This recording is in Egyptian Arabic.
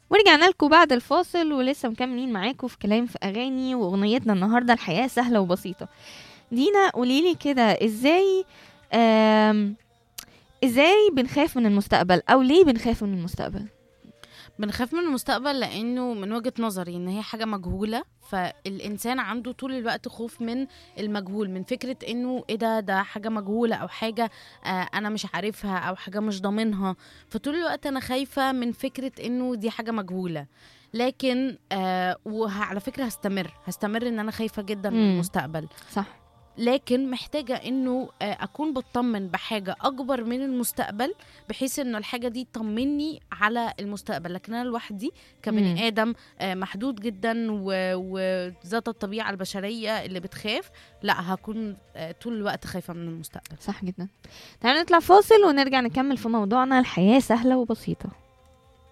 ورجعنا لكم بعد الفاصل ولسه مكملين معاكم في كلام في اغاني واغنيتنا النهارده الحياه سهله وبسيطه دينا قوليلي كده ازاي آم، ازاي بنخاف من المستقبل او ليه بنخاف من المستقبل بنخاف من المستقبل لانه من وجهة نظري ان هي حاجة مجهولة فالانسان عنده طول الوقت خوف من المجهول من فكرة انه ايه ده ده حاجة مجهولة او حاجة آه انا مش عارفها او حاجة مش ضامنها فطول الوقت انا خايفة من فكرة انه دي حاجة مجهولة لكن آه وعلى فكرة هستمر هستمر ان انا خايفة جدا من مم. المستقبل صح لكن محتاجة انه آه، اكون بطمن بحاجة اكبر من المستقبل بحيث انه الحاجة دي تطمني على المستقبل لكن انا لوحدي مم. كبني ادم آه، محدود جدا و- وذات الطبيعة البشرية اللي بتخاف لا هكون آه، طول الوقت خايفة من المستقبل صح جدا تعالوا نطلع فاصل ونرجع نكمل في موضوعنا الحياه سهله وبسيطه